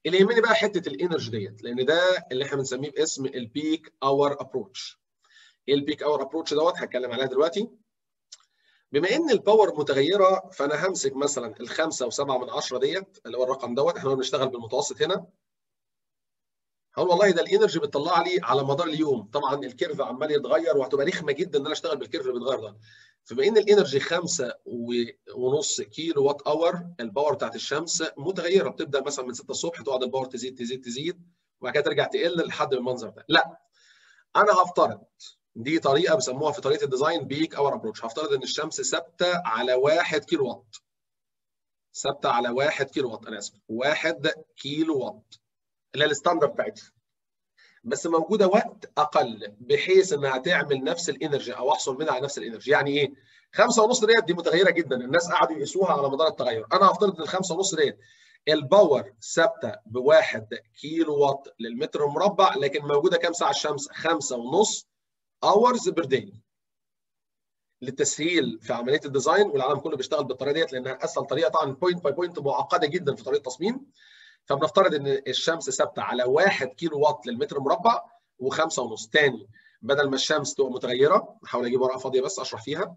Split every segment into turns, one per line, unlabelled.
اللي يهمني بقى حته الانرجي ديت لان ده اللي احنا بنسميه باسم البيك اور ابروتش ايه البيك اور ابروتش دوت هتكلم عليها دلوقتي بما ان الباور متغيره فانا همسك مثلا الخمسه وسبعه من عشره ديت اللي هو الرقم دوت احنا بنشتغل بالمتوسط هنا هقول والله ده الانرجي بتطلع لي على مدار اليوم طبعا الكيرف عمال يتغير وهتبقى رخمه جدا ان انا اشتغل بالكيرف اللي بيتغير ده فبما ان الانرجي 5 ونص كيلو وات اور الباور بتاعت الشمس متغيره بتبدا مثلا من 6 الصبح تقعد الباور تزيد تزيد تزيد وبعد كده ترجع تقل لحد المنظر ده لا انا هفترض دي طريقه بيسموها في طريقه الديزاين بيك اور ابروتش هفترض ان الشمس ثابته على 1 كيلو وات ثابته على 1 كيلو وات انا اسف 1 كيلو وات اللي هي الستاندرد بتاعتها بس موجوده وقت اقل بحيث انها تعمل نفس الانرجي او احصل منها على نفس الانرجي يعني ايه؟ خمسة ونص ديت دي متغيره جدا الناس قعدوا يقيسوها على مدار التغير انا هفترض ان الخمسة ونص ديت الباور ثابته بواحد كيلو وات للمتر مربع لكن موجوده كام ساعه الشمس؟ خمسة ونص اورز بير داي للتسهيل في عمليه الديزاين والعالم كله بيشتغل بالطريقه ديت لانها اسهل طريقه طبعا بوينت باي بوينت معقده جدا في طريقه التصميم فبنفترض ان الشمس ثابته على 1 كيلو وات للمتر مربع و5 ونص تاني بدل ما الشمس تبقى متغيره احاول اجيب ورقه فاضيه بس اشرح فيها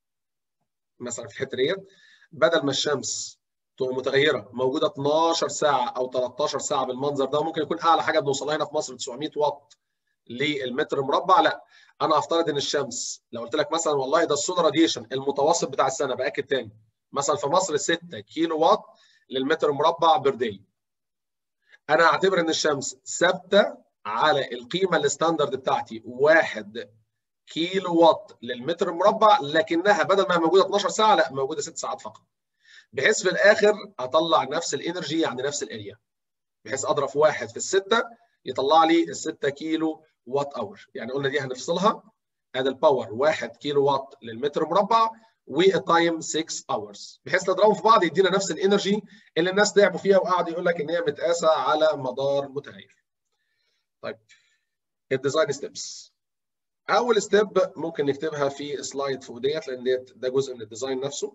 مثلا في الحته ديت بدل ما الشمس تبقى متغيره موجوده 12 ساعه او 13 ساعه بالمنظر ده ممكن يكون اعلى حاجه بنوصلها هنا في مصر 900 واط للمتر مربع لا انا هفترض ان الشمس لو قلت لك مثلا والله ده السولار راديشن المتوسط بتاع السنه باكد تاني مثلا في مصر 6 كيلو وات للمتر مربع بير داي انا هعتبر ان الشمس ثابته على القيمه الستاندرد بتاعتي 1 كيلو وات للمتر مربع لكنها بدل ما هي موجوده 12 ساعه لا موجوده 6 ساعات فقط بحيث في الاخر اطلع نفس الانرجي يعني نفس الاريا بحيث اضرب في واحد في السته يطلع لي ال 6 كيلو وات اور يعني قلنا دي هنفصلها ادي الباور 1 كيلو وات للمتر مربع والتايم 6 اورز بحيث نضربهم في بعض يدينا نفس الانرجي اللي الناس تعبوا فيها وقعدوا يقول لك ان هي متقاسه على مدار متغير. طيب الديزاين ستيبس اول ستيب ممكن نكتبها في سلايد فوق ديت لان ديت ده جزء من الديزاين نفسه.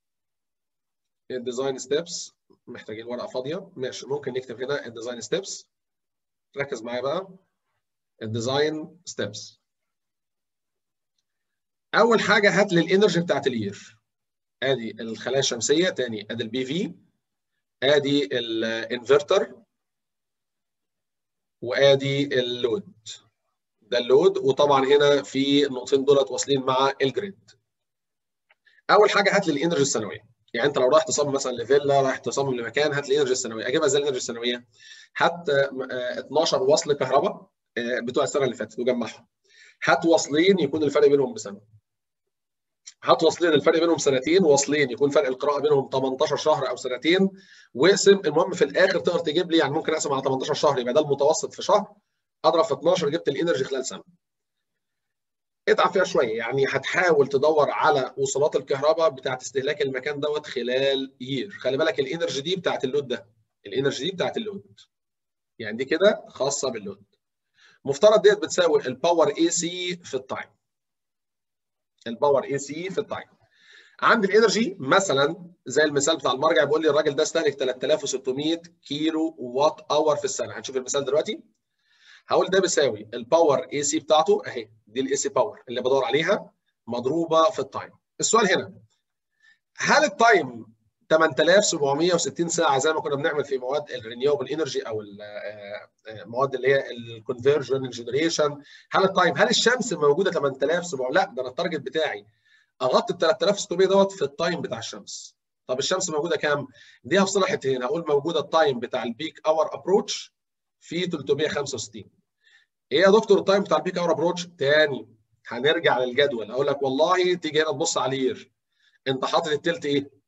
الديزاين ستيبس محتاجين ورقه فاضيه ماشي ممكن نكتب هنا الديزاين ستيبس ركز معايا بقى الديزاين ستيبس اول حاجه هات لي الانرجي بتاعت الير ادي الخلايا الشمسيه تاني ادي البي في ادي الانفرتر وادي اللود ده اللود وطبعا هنا في النقطتين دولت واصلين مع الجريد اول حاجه هات لي الانرجي السنويه يعني انت لو رايح تصمم مثلا لفيلا رايح تصمم لمكان هات لي الانرجي السنويه اجيبها ازاي الانرجي السنويه هات 12 وصل كهرباء بتوع السنه اللي فاتت وجمعهم هات وصلين يكون الفرق بينهم بسنه هات وصلين الفرق بينهم سنتين وصلين يكون فرق القراءه بينهم 18 شهر او سنتين واقسم المهم في الاخر تقدر تجيب لي يعني ممكن اقسم على 18 شهر يبقى ده المتوسط في شهر اضرب في 12 جبت الانرجي خلال سنه اتعب فيها شويه يعني هتحاول تدور على وصلات الكهرباء بتاعت استهلاك المكان دوت خلال يير خلي بالك الانرجي دي بتاعت اللود ده الانرجي دي بتاعت اللود يعني دي كده خاصه باللود مفترض ديت بتساوي الباور اي سي في التايم الباور اي سي في التايم عندي الانرجي مثلا زي المثال بتاع المرجع بيقول لي الراجل ده استهلك 3600 كيلو وات اور في السنه هنشوف المثال دلوقتي هقول ده بيساوي الباور اي سي بتاعته اهي دي الاي سي باور اللي بدور عليها مضروبه في التايم السؤال هنا هل التايم 8760 ساعه زي ما كنا بنعمل في مواد الرينيوبل انرجي او المواد اللي هي الكونفرجن جنريشن هل التايم هل الشمس موجوده 8700 لا ده انا التارجت بتاعي اغطي ال 3600 دوت في التايم بتاع الشمس طب الشمس موجوده كام؟ دي هفصلها حتتين هقول موجوده التايم بتاع البيك اور ابروتش في 365 ايه يا دكتور التايم بتاع البيك اور ابروتش؟ تاني هنرجع للجدول اقول لك والله تيجي هنا تبص على الير انت حاطط التلت ايه؟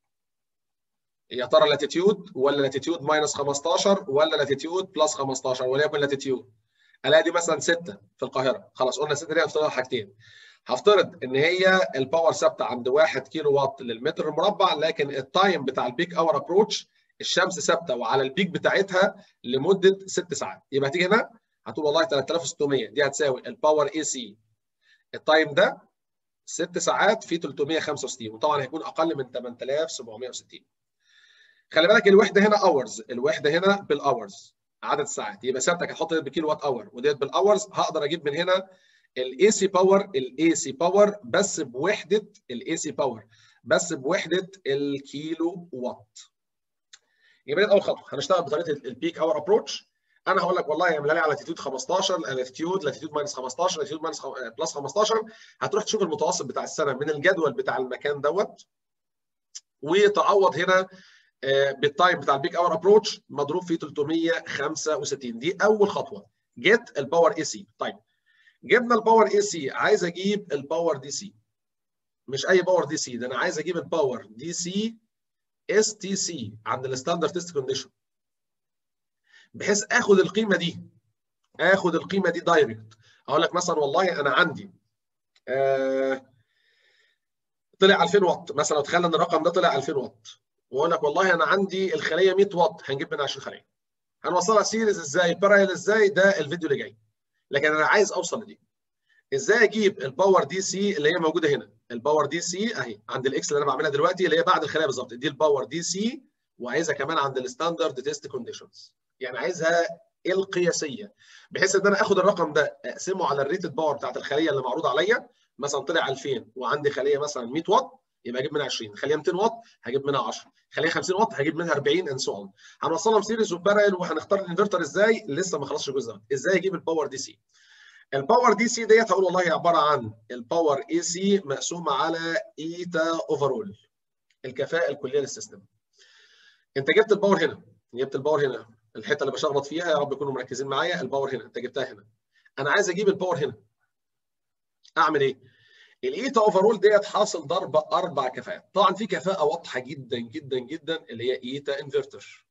يا ترى لاتيتيود ولا لاتيتيود ماينس 15 ولا لاتيتيود بلس 15 وليكن لاتيتيود الاقي دي مثلا 6 في القاهره خلاص قلنا 6 دي هنفترض حاجتين هفترض ان هي الباور ثابته عند 1 كيلو وات للمتر المربع لكن التايم بتاع البيك اور ابروتش الشمس ثابته وعلى البيك بتاعتها لمده 6 ساعات يبقى هتيجي هنا هتقول والله 3600 دي هتساوي الباور اي سي التايم ده 6 ساعات في 365 وطبعا هيكون اقل من 8760 خلي بالك الوحده هنا اورز الوحده هنا بالاورز عدد الساعات يبقى سيادتك هتحط ديت بكيلو وات اور وديت بالاورز هقدر اجيب من هنا الاي سي باور الاي سي باور بس بوحده الاي سي باور بس بوحده الكيلو وات يبقى دي اول خطوه هنشتغل بطريقه البيك اور ابروتش انا هقول لك والله اعملها لي على لاتيتيود 15 لاتيتيود لاتيتيود ماينس 15 لاتيتيود ماينس بلس 15 هتروح تشوف المتوسط بتاع السنه من الجدول بتاع المكان دوت وتعوض هنا بالتايم بتاع البيك اور ابروتش مضروب في 365 دي اول خطوه جيت الباور اي سي طيب جبنا الباور اي سي عايز اجيب الباور دي سي مش اي باور دي سي ده انا عايز اجيب الباور دي سي اس تي سي عند الستاندرد تيست كونديشن بحيث اخد القيمه دي اخد القيمه دي دايركت اقول لك مثلا والله انا عندي آه طلع 2000 واط مثلا تخيل ان الرقم ده طلع 2000 واط واقول لك والله انا عندي الخليه 100 واط هنجيب منها 20 خليه هنوصلها سيريز ازاي باراليل ازاي ده الفيديو اللي جاي لكن انا عايز اوصل لدي ازاي اجيب الباور دي سي اللي هي موجوده هنا الباور دي سي اهي عند الاكس اللي انا بعملها دلوقتي اللي هي بعد الخليه بالظبط دي الباور دي سي وعايزها كمان عند الستاندرد تيست كونديشنز يعني عايزها القياسيه بحيث ان انا اخد الرقم ده اقسمه على الريتد باور بتاعت الخليه اللي معروض عليا مثلا طلع 2000 وعندي خليه مثلا 100 واط يبقى اجيب منها 20 خليه 200 واط هجيب منها 10 خليه 50 واط هجيب منها 40 اند سو اون هنوصلهم سيريز وبارل وهنختار الانفرتر ازاي لسه ما خلصش الجزء ده ازاي اجيب الباور دي سي الباور دي سي ديت هقول والله عباره عن الباور اي سي مقسومه على ايتا اوفرول الكفاءه الكليه للسيستم انت جبت الباور هنا جبت الباور هنا الحته اللي بشخبط فيها يا رب يكونوا مركزين معايا الباور هنا انت جبتها هنا انا عايز اجيب الباور هنا اعمل ايه الايتا اوفرول ديت حاصل ضرب اربع كفاءات طبعا في كفاءه واضحه جدا جدا جدا اللي هي ايتا انفرتر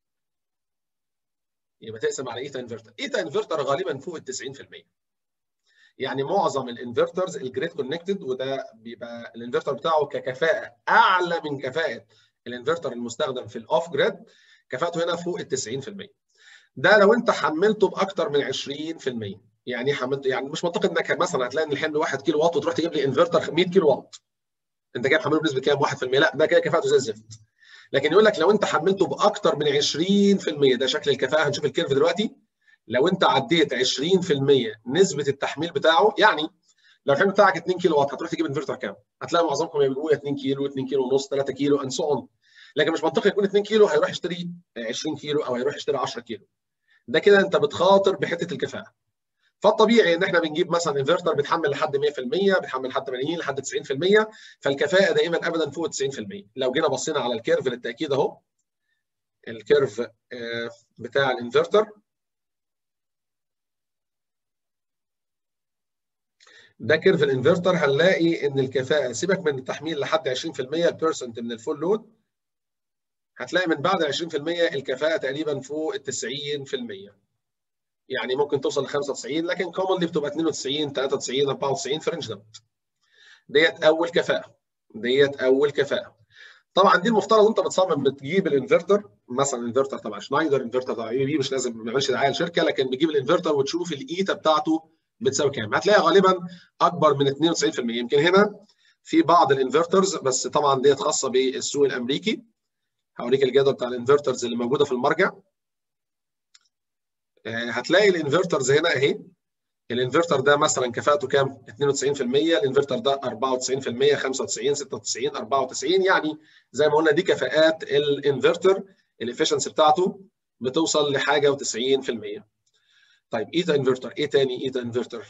يبقى تقسم على ايتا انفرتر ايتا انفرتر غالبا فوق ال 90% يعني معظم الانفرترز الجريد كونكتد وده بيبقى الانفرتر بتاعه ككفاءه اعلى من كفاءه الانفرتر المستخدم في الاوف جريد كفاءته هنا فوق ال 90% ده لو انت حملته باكثر من 20% يعني ايه حملته يعني مش منطقي انك مثلا هتلاقي ان الحمل 1 كيلو واط وتروح تجيب لي انفرتر 100 كيلو واط انت جايب حمله بنسبه كام 1% لا ده كده كفاءته زي الزفت لكن يقول لك لو انت حملته باكثر من 20% ده شكل الكفاءه هنشوف الكيرف دلوقتي لو انت عديت 20% نسبه التحميل بتاعه يعني لو الحمل بتاعك 2 كيلو واط هتروح تجيب انفرتر كام؟ هتلاقي معظمكم بيقولوا 2 كيلو 2 كيلو ونص 3 كيلو اند سو اون لكن مش منطقي يكون 2 كيلو هيروح يشتري 20 كيلو او هيروح يشتري 10 كيلو ده كده انت بتخاطر بحته الكفاءه فالطبيعي ان احنا بنجيب مثلا انفرتر بيتحمل لحد 100% بيتحمل لحد 80 لحد 90% فالكفاءه دائما ابدا فوق 90% لو جينا بصينا على الكيرف للتاكيد اهو الكيرف بتاع الانفرتر ده كيرف الانفرتر هنلاقي ان الكفاءه سيبك من التحميل لحد 20% البيرسنت من الفول لود هتلاقي من بعد 20% الكفاءه تقريبا فوق ال 90% يعني ممكن توصل ل 95 لكن كومنلي بتبقى 92 93 94 في الرينج دوت ديت اول كفاءه ديت اول كفاءه طبعا دي المفترض انت بتصمم بتجيب الانفرتر مثلا انفرتر تبع شنايدر انفرتر تبع اي بي مش لازم ما نعملش دعايه للشركه لكن بتجيب الانفرتر وتشوف الايتا بتاعته بتساوي كام هتلاقيها غالبا اكبر من 92% يمكن هنا في بعض الانفرترز بس طبعا ديت خاصه بالسوق الامريكي هوريك الجدول بتاع الانفرترز اللي موجوده في المرجع هتلاقي الانفرترز هنا اهي الانفرتر ده مثلا كفاءته كام 92% الانفرتر ده 94% 95 96 94 يعني زي ما قلنا دي كفاءات الانفرتر الافشنسي بتاعته بتوصل لحاجه و90% طيب ايتا انفرتر ايه تاني ايتا انفرتر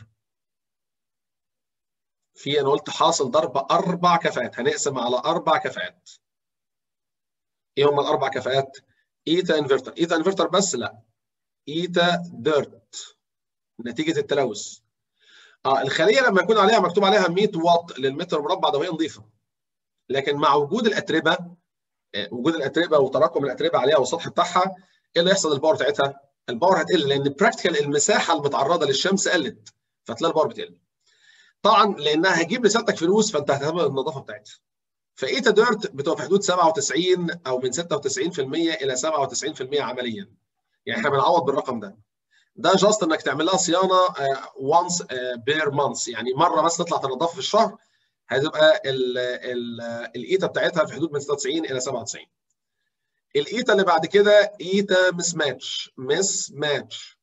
في انا قلت حاصل ضرب اربع كفاءات هنقسم على اربع كفاءات ايه هم الاربع كفاءات ايتا انفرتر ايتا انفرتر بس لا ايتا ديرت نتيجه التلوث اه الخليه لما يكون عليها مكتوب عليها 100 واط للمتر مربع ده وهي نظيفه لكن مع وجود الاتربه وجود الاتربه وتراكم الاتربه عليها والسطح بتاعها ايه اللي يحصل للباور بتاعتها؟ الباور هتقل لان براكتيكال المساحه المتعرضه للشمس قلت فتلاقي الباور بتقل. طبعا لانها هتجيب لسيادتك فلوس فانت هتهتم بالنظافه بتاعتها. فايتا ديرت بتبقى في حدود 97 او من 96% الى 97% عمليا. يعني احنا بنعوض بالرقم ده. ده جاست انك تعمل لها صيانه وانس بير مانث يعني مره بس تطلع تنظفها في الشهر هتبقى الايتا بتاعتها في حدود من 96 الى 97 الايتا اللي بعد كده ايتا مس ماتش مس ماتش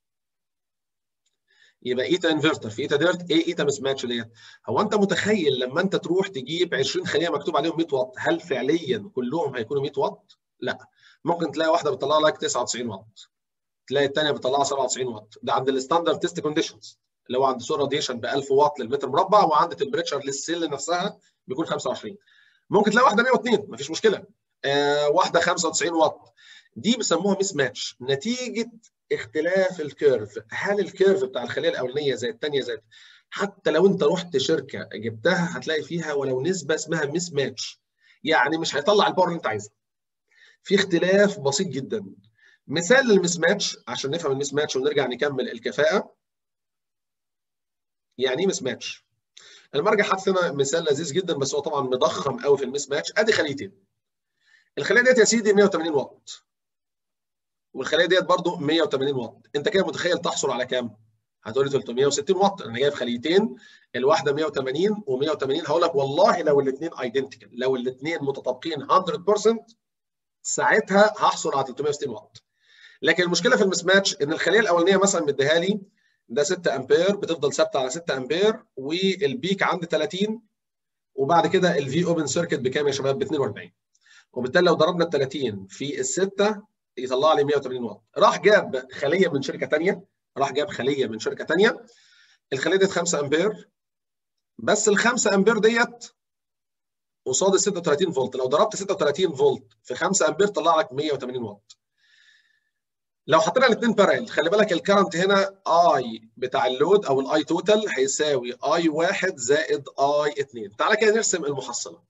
يبقى ايتا انفرتر في ايتا ديرت ايه ايتا مس ماتش ديت هو انت متخيل لما انت تروح تجيب 20 خليه مكتوب عليهم 100 واط هل فعليا كلهم هيكونوا 100 واط لا ممكن تلاقي واحده بتطلع لك 99 واط تلاقي الثانيه بتطلع 97 واط ده عند الستاندرد تيست كونديشنز اللي هو عند سور راديشن ب 1000 واط للمتر مربع وعند تمبريتشر للسيل نفسها بيكون 25 ممكن تلاقي واحده 102 مفيش مشكله آه واحده 95 واط دي بيسموها ميس ماتش نتيجه اختلاف الكيرف هل الكيرف بتاع الخليه الاولانيه زي الثانيه زي حتى لو انت رحت شركه جبتها هتلاقي فيها ولو نسبه اسمها ميس ماتش يعني مش هيطلع الباور اللي انت عايزها في اختلاف بسيط جدا مثال للميس ماتش عشان نفهم الميس ماتش ونرجع نكمل الكفاءه يعني ايه ميس ماتش المرجع حاطط هنا مثال لذيذ جدا بس هو طبعا مضخم قوي في الميس ماتش ادي خليتين الخليه ديت يا سيدي 180 واط والخليه ديت برضو 180 واط انت كده متخيل تحصل على كام هتقول لي 360 واط انا جايب خليتين الواحده 180 و180 هقول لك والله لو الاثنين ايدنتيكال لو الاثنين متطابقين 100% ساعتها هحصل على 360 واط لكن المشكله في المس ماتش ان الخليه الاولانيه مثلا مديها لي ده 6 امبير بتفضل ثابته على 6 امبير والبيك عند 30 وبعد كده الفي اوبن سيركت بكام يا شباب ب 42 وبالتالي لو ضربنا ال 30 في السته يطلع لي 180 واط راح جاب خليه من شركه ثانيه راح جاب خليه من شركه ثانيه الخليه ديت 5 امبير بس ال 5 امبير ديت قصاد ال 36 فولت لو ضربت 36 فولت في 5 امبير طلع لك 180 واط لو حطينا الاثنين بارل خلي بالك الكرنت هنا اي بتاع اللود او الاي توتال هيساوي اي 1 زائد اي 2 تعالى كده نرسم المحصله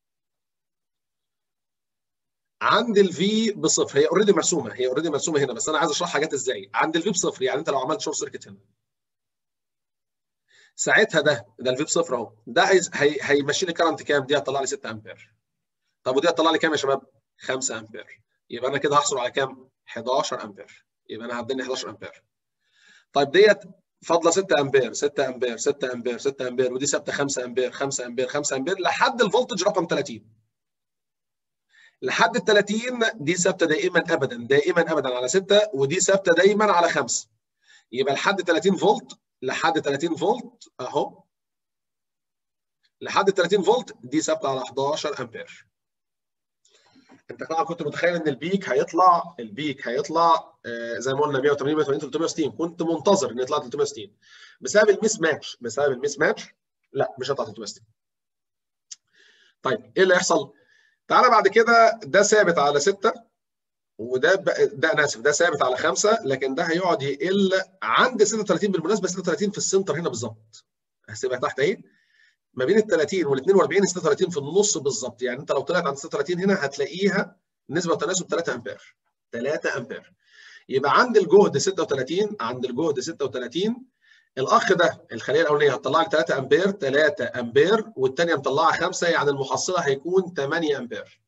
عند الفي بصفر هي اوريدي مرسومه هي اوريدي مرسومه هنا بس انا عايز اشرح حاجات ازاي عند الفي بصفر يعني انت لو عملت شورت سيركت هنا ساعتها ده ده الفي بصفر اهو ده هي هيمشي لي كرنت كام دي هتطلع لي 6 امبير طب ودي هتطلع لي كام يا شباب 5 امبير يبقى انا كده هحصل على كام 11 امبير يبقى انا هديني 11 امبير طيب ديت فاضله 6 امبير 6 امبير 6 امبير 6 امبير ودي ثابته 5 امبير 5 امبير 5 امبير لحد الفولتج رقم 30 لحد ال 30 دي ثابته دائما ابدا دائما ابدا على 6 ودي ثابته دايما على 5 يبقى لحد 30 فولت لحد 30 فولت اهو لحد 30 فولت دي ثابته على 11 امبير انت طبعا كنت متخيل ان البيك هيطلع البيك هيطلع آه زي ما قلنا 180 180 360 كنت منتظر ان يطلع 360 بسبب الميس ماتش بسبب الميس ماتش لا مش هيطلع 360 طيب ايه اللي هيحصل؟ تعالى بعد كده ده ثابت على 6 وده ده انا اسف ده ثابت على 5 لكن ده هيقعد يقل عند 36 بالمناسبه 36 في السنتر هنا بالظبط هسيبها تحت اهي ما بين ال 30 وال 42 36 في النص بالظبط يعني انت لو طلعت عند 36 هنا هتلاقيها نسبه وتناسب 3 امبير 3 امبير يبقى عند الجهد 36 عند الجهد 36 الاخ ده الخليه الاولانيه هتطلع لي 3 امبير 3 امبير والثانيه مطلعه 5 يعني المحصله هيكون 8 امبير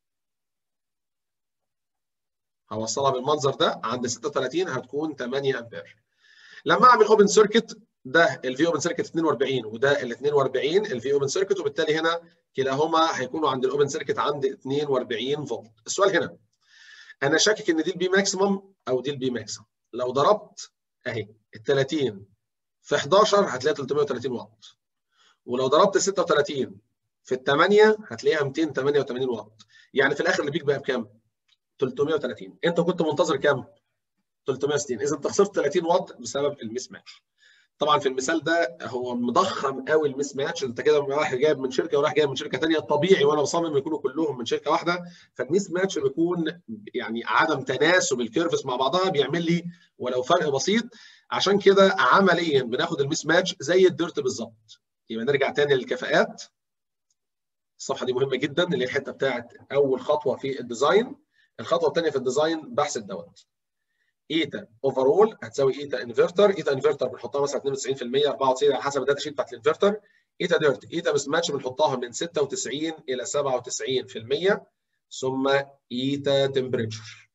هوصلها بالمنظر ده عند 36 هتكون 8 امبير لما اعمل اوبن سيركت ده الفي اوبن سيركت 42 وده ال 42 الفي اوبن سيركت وبالتالي هنا كلاهما هيكونوا عند الاوبن سيركت عند 42 فولت السؤال هنا انا شاكك ان دي البي ماكسيمم او دي البي ماكسيمم لو ضربت اهي ال 30 في 11 هتلاقي 330 واط ولو ضربت 36 في ال 8 هتلاقيها 288 واط يعني في الاخر البيك بقى بكام 330 انت كنت منتظر كام 360 اذا انت خسرت 30 واط بسبب الميس ماتش طبعا في المثال ده هو مضخم قوي الميس ماتش انت كده رايح جايب من شركه ورايح جايب من شركه ثانيه طبيعي وانا بصمم يكونوا كلهم من شركه واحده فالميس ماتش بيكون يعني عدم تناسب الكيرفس مع بعضها بيعمل لي ولو فرق بسيط عشان كده عمليا بناخد الميس ماتش زي الديرت بالظبط يبقى نرجع تاني للكفاءات الصفحه دي مهمه جدا اللي هي الحته بتاعت اول خطوه في الديزاين الخطوه الثانيه في الديزاين بحث دوت ايتا اوفرول هتساوي ايتا انفرتر ايتا انفرتر بنحطها مثلا 92% 94 على حسب الداتا شيت بتاعت الانفرتر ايتا ديرت ايتا مس ماتش بنحطها من 96 الى 97% ثم ايتا تمبريتشر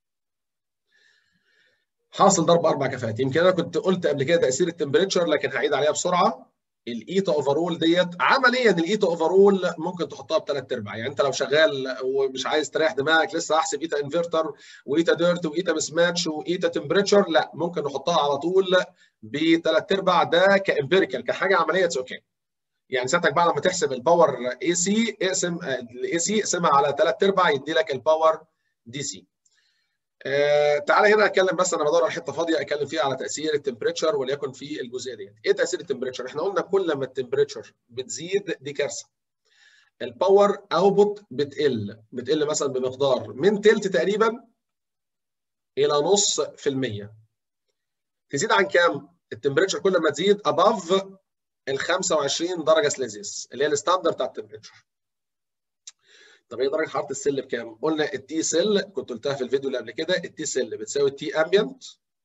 حاصل ضرب اربع كفاءات يمكن انا كنت قلت قبل كده تاثير التمبريتشر لكن هعيد عليها بسرعه الايتا اوفرول ديت عمليا الايتا اوفرول ممكن تحطها بثلاث ارباع يعني انت لو شغال ومش عايز تريح دماغك لسه احسب ايتا انفرتر وايتا ديرت وايتا مس ماتش وايتا تمبريتشر لا ممكن نحطها على طول بثلاث ارباع ده كامبيريكال كحاجه عمليه اوكي يعني ساعتك بعد ما تحسب الباور اي سي اقسم الاي سي اقسمها على ثلاث ارباع يدي لك الباور دي سي آه تعالى هنا اتكلم بس انا بدور على حته فاضيه اتكلم فيها على تاثير التمبريتشر وليكن في الجزئيه ديت ايه تاثير التمبريتشر احنا قلنا كل ما التمبريتشر بتزيد دي كارثه الباور اوتبوت بتقل بتقل مثلا بمقدار من تلت تقريبا الى نص في المية تزيد عن كام التمبريتشر كل ما تزيد above ال 25 درجه سليزيوس اللي هي الستاندرد بتاع التمبريتشر طب ايه درجه حراره السل بكام؟ قلنا التي سيل كنت قلتها في الفيديو اللي قبل كده التي سيل بتساوي التي امبيانت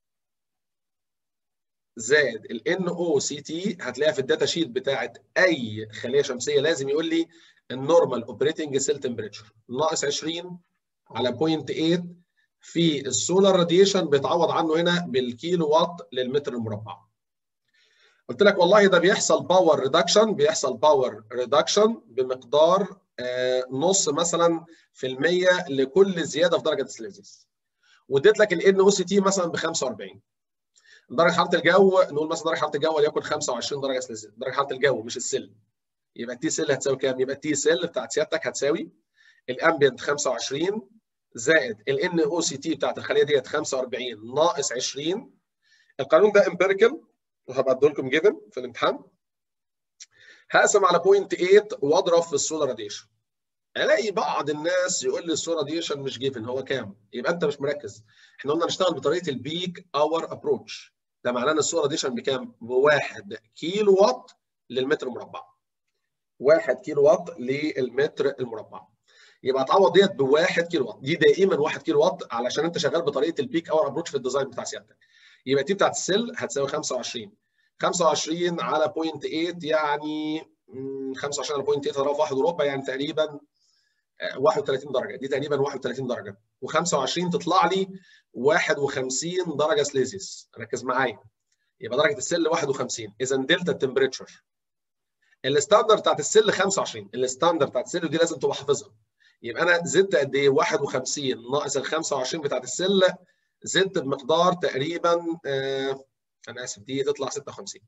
زائد الان او سي تي هتلاقيها في الداتا شيت بتاعت اي خليه شمسيه لازم يقول لي النورمال اوبريتنج سيل تمبريتشر ناقص 20 على 0.8 في السولار راديشن بيتعوض عنه هنا بالكيلو وات للمتر المربع. قلت لك والله ده بيحصل باور ريدكشن بيحصل باور ريدكشن بمقدار نص مثلا في المية لكل زياده في درجه السليزيوس واديت لك الان او سي تي مثلا ب 45 درجه حراره الجو نقول مثلا درجه حراره الجو وليكن 25 درجه سليزيوس درجه حراره الجو مش السل يبقى التي سيل هتساوي كام؟ يبقى التي سيل بتاعت سيادتك هتساوي الامبيانت 25 زائد الان او سي تي بتاعت الخليه ديت 45 ناقص 20 القانون ده امبيريكال وهبقى لكم جيفن في الامتحان هقسم على 0.8 واضرب في السولار راديشن الاقي بعض الناس يقول لي السولار راديشن مش جيفن هو كام؟ يبقى انت مش مركز احنا قلنا نشتغل بطريقه البيك اور ابروتش ده معناه ان السولار راديشن بكام؟ بواحد كيلو وات للمتر مربع 1 كيلو وات للمتر المربع يبقى تعوض ديت ب 1 كيلو وات دي دائما 1 كيلو وات علشان انت شغال بطريقه البيك اور ابروتش في الديزاين بتاع سيادتك يبقى دي بتاعت السيل هتساوي 25 25 على 0.8 يعني 25 على 0.8 اضرب واحد وربع يعني تقريبا 31 درجه دي تقريبا 31 درجه و25 تطلع لي 51 درجه سليزيوس ركز معايا يبقى درجه السل 51 اذا دلتا التمبريتشر الستاندرد بتاعت السل 25 الستاندرد بتاعت السل دي لازم تبقى حافظها يبقى انا زدت قد ايه 51 ناقص ال 25 بتاعت السل زدت بمقدار تقريبا آه انا اسف دي تطلع 56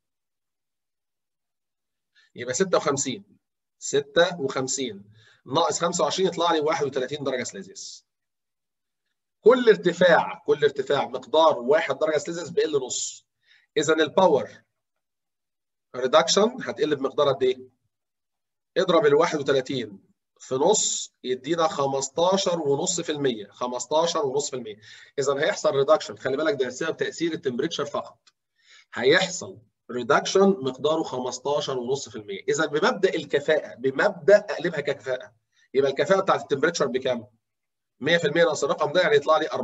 يبقى 56 56 ناقص 25 يطلع لي 31 درجه سليزيوس كل ارتفاع كل ارتفاع مقدار 1 درجه سليزيوس بيقل نص اذا الباور ريدكشن هتقل بمقدار قد ايه؟ اضرب ال 31 في نص يدينا 15.5% 15.5% اذا هيحصل ريدكشن خلي بالك ده بسبب تاثير التمبريتشر فقط هيحصل ريدكشن مقداره 15.5% اذا بمبدا الكفاءه بمبدا اقلبها ككفاءه يبقى الكفاءه بتاعت التمبريتشر بكام 100% ناقص الرقم ده يعني يطلع لي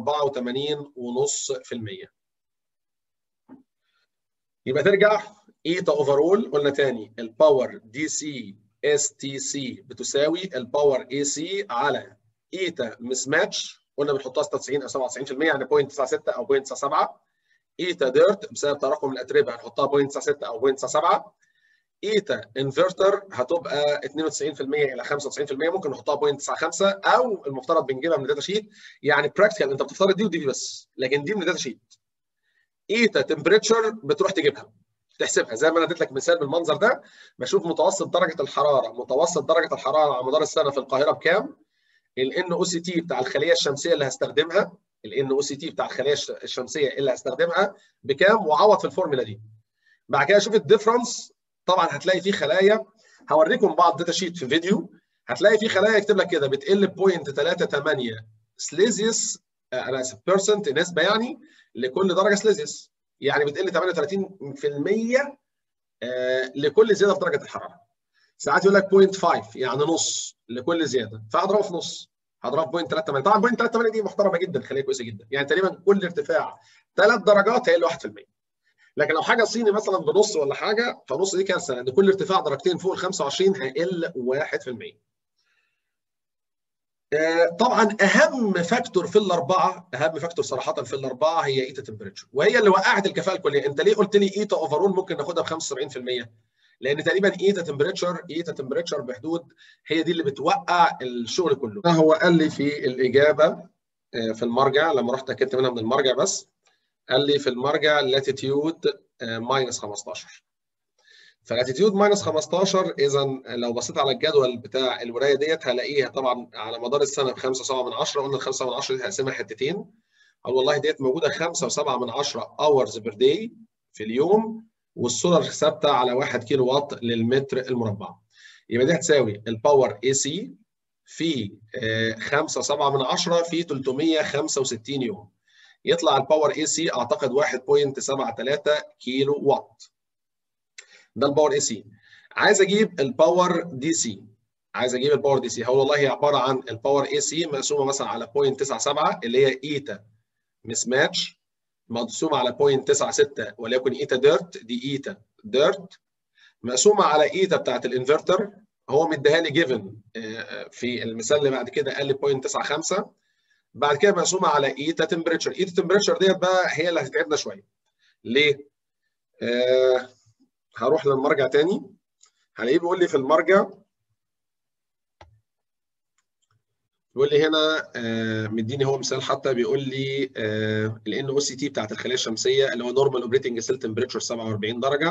84.5% يبقى ترجع ايتا اوفرول قلنا تاني الباور دي سي اس تي سي بتساوي الباور اي سي على ايتا مس ماتش قلنا بنحطها 96 او 97% يعني 0.96 او 0.97 ايتا ديرت بسبب تراكم الاتربه هنحطها 0.96 او 0.97 ايتا انفرتر هتبقى 92% الى 95% ممكن نحطها 0.95 او المفترض بنجيبها من الداتا شيت يعني براكتيكال انت بتفترض دي ودي بس لكن دي من الداتا شيت ايتا تمبريتشر بتروح تجيبها تحسبها زي ما انا اديت لك مثال بالمنظر ده بشوف متوسط درجه الحراره متوسط درجه الحراره على مدار السنه في القاهره بكام الان او سي تي بتاع الخليه الشمسيه اللي هستخدمها الان او سي تي بتاع الخليه الشمسيه اللي هستخدمها بكام وعوض في الفورمولا دي بعد كده اشوف الديفرنس طبعا هتلاقي فيه خلايا هوريكم بعض داتا شيت في فيديو هتلاقي فيه خلايا يكتب لك كده بتقل ب 0.38 سليزيوس انا اسف بيرسنت نسبه يعني لكل درجه سليزيوس يعني بتقل 38% آه لكل زياده في درجه الحراره ساعات يقول لك 0.5 يعني نص لكل زياده فهضربه في نص هضرب 0.38 طبعا 0.38 دي محترمه جدا خليه كويسه جدا يعني تقريبا كل ارتفاع ثلاث درجات هيقل 1% لكن لو حاجه صيني مثلا بنص ولا حاجه فنص دي كارثه لان كل ارتفاع درجتين فوق ال 25 هيقل 1% طبعا اهم فاكتور في الاربعه اهم فاكتور صراحه في الاربعه هي ايتا تمبريتشر وهي اللي وقعت الكفاءه الكليه انت ليه قلت لي ايتا اوفرول ممكن ناخدها ب 75% لان تقريبا ايتا تمبريتشر ايتا تمبريتشر بحدود هي دي اللي بتوقع الشغل كله هو قال لي في الاجابه في المرجع لما رحت اكدت منها من المرجع بس قال لي في المرجع لاتيتيود ماينس 15 فلاتيتيود ماينس 15 اذا لو بصيت على الجدول بتاع الولايه ديت هلاقيها طبعا على مدار السنه ب 5.7 من 10 قلنا ال 5 من 10 دي هقسمها حتتين قال والله ديت موجوده 5.7 من 10 اورز بير داي في اليوم والسولار ثابته على 1 كيلو واط للمتر المربع يبقى دي هتساوي الباور اي سي في 5.7 من 10 في 365 يوم يطلع الباور اي سي اعتقد 1.73 كيلو واط ده الباور اي سي عايز اجيب الباور دي سي عايز اجيب الباور دي سي هقول والله هي عباره عن الباور اي سي مقسومه مثلا على 0.97 اللي هي ايتا مس ماتش مقسومه على 0.96 وليكن ايتا ديرت دي ايتا ديرت مقسومه على ايتا بتاعت الانفرتر هو مديها لي جيفن في المثال اللي بعد كده قال لي 0.95 بعد كده مقسومه على ايتا تمبريتشر ايتا تمبريتشر ديت بقى هي اللي هتتعبنا شويه ليه؟ آه هروح للمرجع تاني هلاقيه بيقول لي في المرجع بيقول لي هنا آه مديني هو مثال حتى بيقول لي آه الان او سي تي بتاعت الخليه الشمسيه اللي هو نورمال اوبريتنج سيل تمبريتشر 47 درجه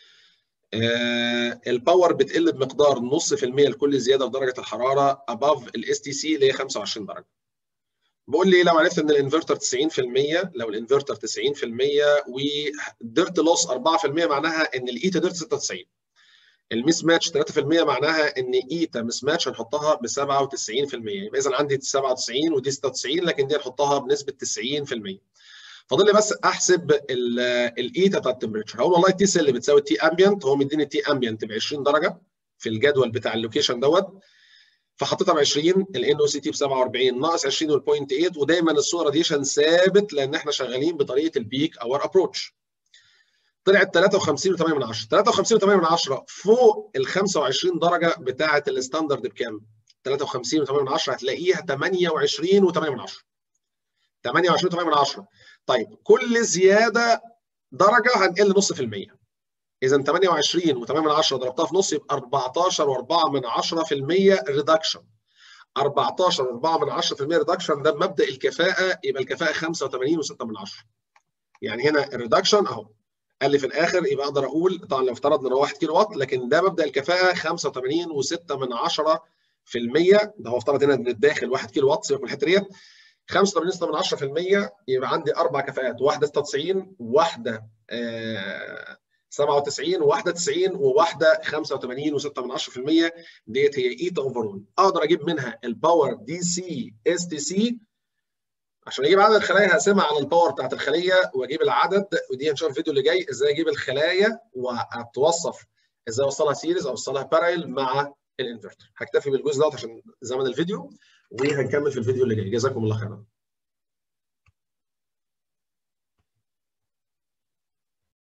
آه الباور بتقل بمقدار نص في المية لكل زياده في درجه الحراره اباف الاس تي سي اللي هي 25 درجه. بقول لي لو عرفت ان الانفرتر 90% لو الانفرتر 90% وديرت لوس 4% معناها ان الايتا ديرت 96 الميس ماتش 3% معناها ان ايتا مس ماتش هنحطها ب 97% يبقى اذا عندي 97 ودي 96 لكن دي هنحطها بنسبه 90% فاضل لي بس احسب الايتا بتاع التمبريتشر هقول والله التي سيل بتساوي التي امبيانت هو مديني التي امبيانت ب 20 درجه في الجدول بتاع اللوكيشن دوت فحطيتها ب 20 الان او سي تي ب 47 ناقص 20 والبوينت 8 ودايما السولار راديشن ثابت لان احنا شغالين بطريقه البيك اور ابروتش طلعت 53 و8 من 10 53 و8 من 10 فوق ال 25 درجه بتاعه الستاندرد بكام 53 و8 من 10 هتلاقيها 28 و8 من 10 28 و8 من 10 طيب كل زياده درجه هنقل نص في المية اذا 28 و8 من 10 ضربتها في نص يبقى 14 و4 من 10% ريدكشن 14 و4 من 10% ريدكشن ده مبدا الكفاءه يبقى الكفاءه 85 و6 من 10 يعني هنا الريدكشن اهو قال لي في الاخر يبقى اقدر اقول طبعا لو افترضنا ان هو 1 كيلو واط لكن ده مبدا الكفاءه 85 و6 من 10 في المية ده هو افترض هنا ان الداخل 1 كيلو واط سيبك من الحته ديت 85 6 من 10 في المية يبقى عندي اربع كفاءات واحده 96 واحده آه 97 وواحده 90 وواحده 85 و6 من 10% ديت هي ايتا اوفرول اقدر اجيب منها الباور دي سي اس تي سي عشان اجيب عدد الخلايا هقسمها على الباور بتاعت الخليه واجيب العدد ودي هنشوف الفيديو اللي جاي ازاي اجيب الخلايا واتوصف ازاي اوصلها سيريز او اوصلها بارل مع الانفرتر هكتفي بالجزء دوت عشان زمن الفيديو وهنكمل في الفيديو اللي جاي جزاكم الله خيرا